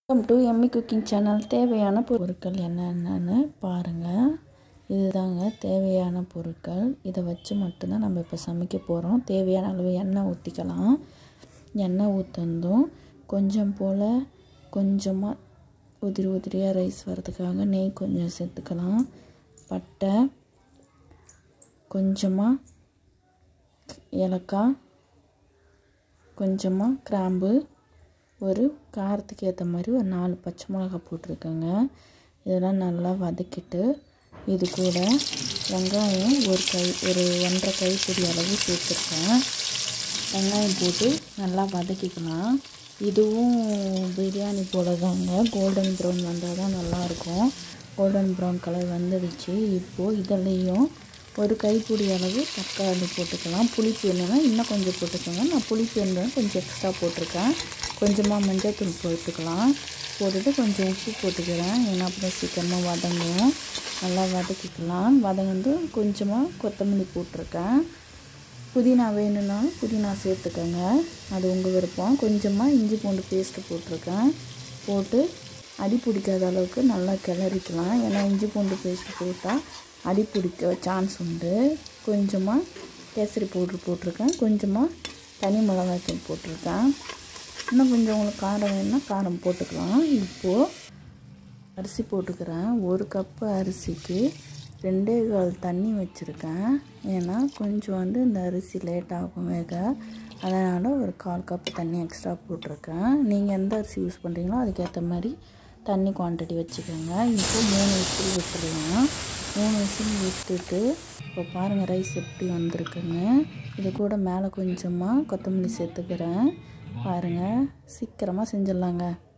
welcome to Emmy cooking channel தேவையான பொருட்கள் என்னென்னு பாருங்கள் இதுதாங்க தேவையான பொருட்கள் இதை வச்சு மட்டும்தான் நம்ம இப்போ சமைக்க போகிறோம் தேவையான அளவு எண்ணெய் ஊற்றிக்கலாம் எண்ணெய் ஊற்றந்தும் கொஞ்சம் போல் கொஞ்சமாக உதிரி உதிரியாக ரைஸ் வரதுக்காக நெய் கொஞ்சம் சேர்த்துக்கலாம் பட்டை கொஞ்சமாக ஏலக்காய் கொஞ்சமாக கிராம்பு ஒரு காரத்துக்கு ஏற்ற மாதிரி ஒரு நாலு பச்சை மிளகா போட்டிருக்கேங்க இதெல்லாம் நல்லா வதக்கிட்டு இது கூட வெங்காயம் ஒரு கை ஒரு ஒன்றரை கைப்பிடி அளவு சேர்த்துருக்கேன் வெங்காயம் போட்டு நல்லா வதக்கிக்கலாம் இதுவும் பிரியாணி போல தாங்க கோல்டன் ப்ரௌன் வந்தால் தான் நல்லாயிருக்கும் கோல்டன் ப்ரௌன் கலர் வந்துடுச்சு இப்போது இதுலேயும் ஒரு கைப்பிடி அளவு தக்காளி போட்டுக்கலாம் புளிப்பு வேணும்னா இன்னும் கொஞ்சம் போட்டுக்கோங்க நான் புளிப்பு வேணும் கொஞ்சம் எக்ஸ்ட்ரா போட்டிருக்கேன் கொஞ்சமாக மஞ்சள் தூள் போட்டுக்கலாம் போட்டுட்டு கொஞ்சம் உப்பு போட்டுக்கிறேன் ஏன்னா அப்புறம் சீக்கிரமாக வதங்கும் நல்லா வதக்கிக்கலாம் வதங்கிட்டு கொஞ்சமாக கொத்தமல்லி போட்டிருக்கேன் புதினா வேணும்னா புதினா சேர்த்துக்கோங்க அது உங்கள் விருப்பம் கொஞ்சமாக இஞ்சி பூண்டு பேஸ்ட்டு போட்டிருக்கேன் போட்டு அடி பிடிக்காத அளவுக்கு நல்லா கிளறிக்கலாம் ஏன்னா இஞ்சி பூண்டு பேஸ்ட்டு போட்டால் அடி பிடிக்க சான்ஸ் உண்டு கொஞ்சமாக கேசரி பவுட்ரு போட்டிருக்கேன் கொஞ்சமாக தனி மிளகாய்த்தூள் போட்டிருக்கேன் இன்னும் கொஞ்சம் உங்களுக்கு காரம் வேணும்னா காரம் போட்டுக்கலாம் இப்போது அரிசி போட்டுக்கிறேன் ஒரு கப்பு அரிசிக்கு ரெண்டே கால் தண்ணி வச்சுருக்கேன் ஏன்னா கொஞ்சம் வந்து இந்த அரிசி லேட் ஆகும் வேக அதனால் ஒரு கால் கப் தண்ணி எக்ஸ்ட்ரா போட்டிருக்கேன் நீங்கள் எந்த அரிசி யூஸ் பண்ணுறீங்களோ அதுக்கேற்ற மாதிரி தண்ணி குவான்டிட்டி வச்சுக்கோங்க இப்போ மூணு விசில் விட்டுடலாம் மூணு விசில் விட்டுட்டு இப்போ பாருங்கள் ரைஸ் எப்படி வந்திருக்குன்னு இது கூட மேலே கொஞ்சமாக கொத்தமல்லி சேர்த்துக்கிறேன் பாருங்கள் சீக்கிரமாக செஞ்சிடலாங்க